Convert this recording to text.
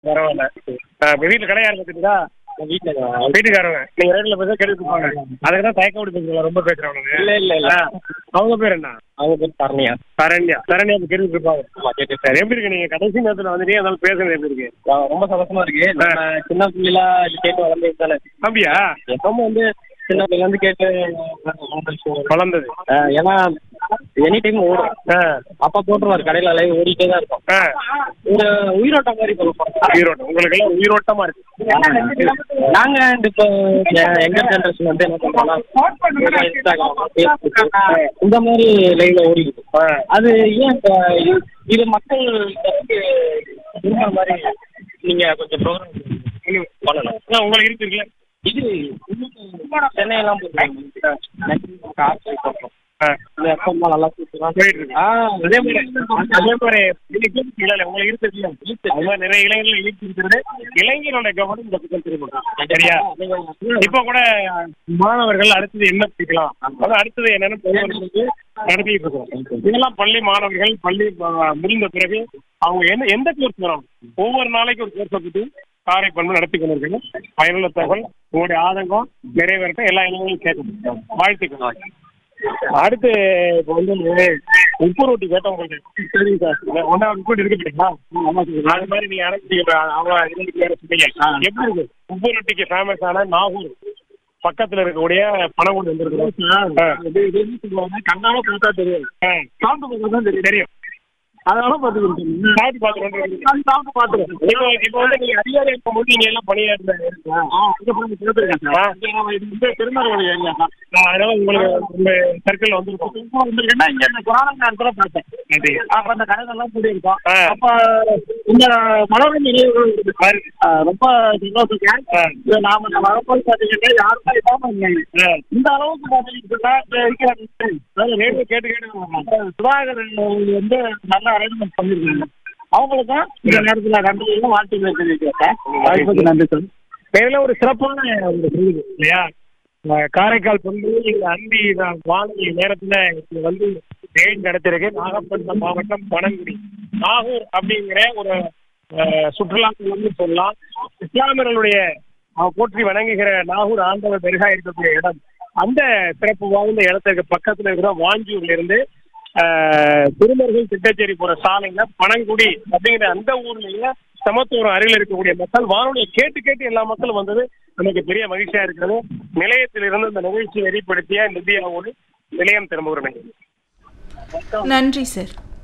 பரவாயில்ல ஆ, இப்ப வீட்டுல கடையா இருந்துட்டீங்களா வீட்டில் வீட்டுக்காரங்க நீங்க ரேட்ல பேச கேட்டுட்டு இருப்பாங்க அதுக்கு தான் தயக்கம் விட்டு பேசுறீங்களா ரொம்ப பேசுறவங்க இல்ல, இல்ல, இல்ல. அவங்க பேர் என்ன அவங்க பேர் சரணியா சரண்யா சரண்யா இப்ப கேட்டுட்டு இருப்பாங்க ஆமா கேட்டு சரி எப்படி இருக்கு நீங்க கடைசி நேரத்துல வந்துட்டே அதனால பேசுறது எப்படி இருக்கு ஆ, ரொம்ப சந்தோஷமா இருக்கு நம்ம சின்ன பிள்ளைல இது கேட்டு வளர்ந்து தானே அப்படியா எப்பவுமே வந்து சின்ன பிள்ளைல இருந்து கேட்டு வளர்ந்துருச்சு. வளர்ந்தது ஆ, ஏன்னா எனி டைம் ஓடும் ஆ, அப்பா போட்டுருவாரு கடையில லைவ் ஓடிட்டே தான் இருக்கும் ஆ. ஒரு உயிரோட்டம் மாதிரி சொல்லுவோம் உயிரோட்டம் உங்களுக்கு எல்லாம் உயிரோட்டமா இருக்கு நாங்க இந்த இப்போ எங்க ஜெனரேஷன் வந்து என்ன பண்றோம்னா இன்ஸ்டாகிராம் ஃபேஸ்புக் இந்த மாதிரி லைவ்ல ஓடிடுது ஆ. அது ஏன் இப்ப இது- இது மக்கள் வந்து விரும்புற மாதிரி நீங்க கொஞ்சம் ப்ரோக்ராம் பண்ணலாம் ஆ, உங்களுக்கு இருக்கு இருக்குல்ல இது சென்னையெல்லாம் போயிருக்காங்க காசு போட்டோம் ஆ. இந்த எஃப்எம் நல்லா சூப்பரா போயிட்டு இருக்கு ஆ அதே மாதிரி அதே மாதிரி நீங்க கேட்டுருக்கீங்களா உங்களுக்கு இருக்கு இல்ல அது மாதிரி நிறைய இளைஞர்கள் ஈர்த்து இருக்கிறது இளைஞரோட கவனம் இந்த பக்கம் திரும்பணும் சரியா இப்ப கூட மாணவர்கள் அடுத்தது என்ன படிக்கலாம் அதாவது அடுத்தது என்னன்னு பெரியவர்களுக்கு நடத்திட்டு இருக்கோம் இதெல்லாம் பள்ளி மாணவர்கள் பள்ளி ஆ, முடிந்த பிறகு அவங்க என்ன எந்த கோர்ஸ் வரும் ஒவ்வொரு நாளைக்கு ஒரு கோர்ஸை பத்தி காரை பண்பு நடத்தி கொண்டிருக்காங்க பயனுள்ள தகவல் உங்களுடைய ஆதங்கம் நிறைவேறட்டும் எல்லா இளைஞர்களும் கேட்கணும் வாழ்த்துக்கள் அடுத்து இப்போ வந்து உப்பு ரொட்டி கேட்டோம் உங்களுக்கு சரிங்க சார் ஒன்றா உப்பு ரொட்டி இருக்கு ஆமா சார் அது மாதிரி நீங்க அரைச்சிங்க அவங்க இதுக்கு வேற சொன்னீங்க எப்படி இருக்கு உப்பு ரொட்டிக்கு ஃபேமஸ் ஆன நாகூர் பக்கத்துல இருக்கக்கூடிய பணங்குடி வந்துருக்கு கண்ணால பார்த்தா தெரியும் சாப்பிட்டு பார்த்தா தான் தெரியும் தெரியும் அதனால பார்த்துக்கிட்டு சாப்பிட்டு பார்த்துருக்கோம் சாப்பிட்டு பார்த்துருக்கோம் இப்போ இப்போ வந்து நீங்க அதிகாரி இருக்கும் போது நீங்க எல்லாம் பணியாற்ற பெருமாள் ஏரியா தான் அதனால உங்களுக்கு உங்க சர்க்கிள் வந்துருக்கும் வந்திருக்குன்னா இங்க இந்த புராண நேரத்துல பார்த்தேன் அப்ப அந்த கடைகள்லாம் கூடி இருக்கும் ஆ. அப்ப இந்த மனோரஞ்ச நினைவுகள் இருக்கு. ஆ, ரொம்ப சந்தோஷம் இது நாம நம்ம வரப்போது பாத்தீங்கன்னா யாருமே இல்லாம இருந்தாங்க. இந்த அளவுக்கு பாத்தீங்கன்னா இருக்கிற அதாவது ரேடியோ கேட்டு கேட்டு வரலாம். சுதாகர் வந்து நல்ல அரேஞ்ச்மெண்ட் பண்ணிருக்காங்க அவங்களுக்கும் இந்த நேரத்துல நன்றிகளும் வாழ்த்துக்களை தெரிவிக்கிறேன் அதுக்கு நன்றி சார் இதுல ஒரு சிறப்பான ஒரு செய்தி இல்லையா அஹ் காரைக்கால் பொண்ணு இந்த அந்தி வானொலி நேரத்துல இது வந்து தேடி நடத்திருக்கு நாகப்பட்டினம் மாவட்டம் பனங்குடி நாகூர் அப்படிங்கிற ஒரு அஹ், சுற்றுலா தலம்னு சொல்லலாம் இஸ்லாமியர்களுடைய அஹ், போற்றி வணங்குகிற நாகூர் ஆண்டவர் பெருகா இருக்கக்கூடிய இடம் அந்த சிறப்பு வாய்ந்த இடத்துக்கு பக்கத்துல இருக்கிற வாஞ்சூர்ல இருந்து அஹ், திருமருகல் திட்டச்சேரி போற சாலையில பனங்குடி அப்படிங்கிற அந்த ஊர்லயே சமத்துவம் அருகில் இருக்கக்கூடிய மக்கள் வானொலியை கேட்டு கேட்டு எல்லா மக்களும் வந்தது நமக்கு பெரிய மகிழ்ச்சியா இருக்கிறது நிலையத்திலிருந்து இந்த நிகழ்ச்சியை வெளிப்படுத்திய நிதியாவோடு நிலையம் திரும்புகிறேன் நன்றி சார்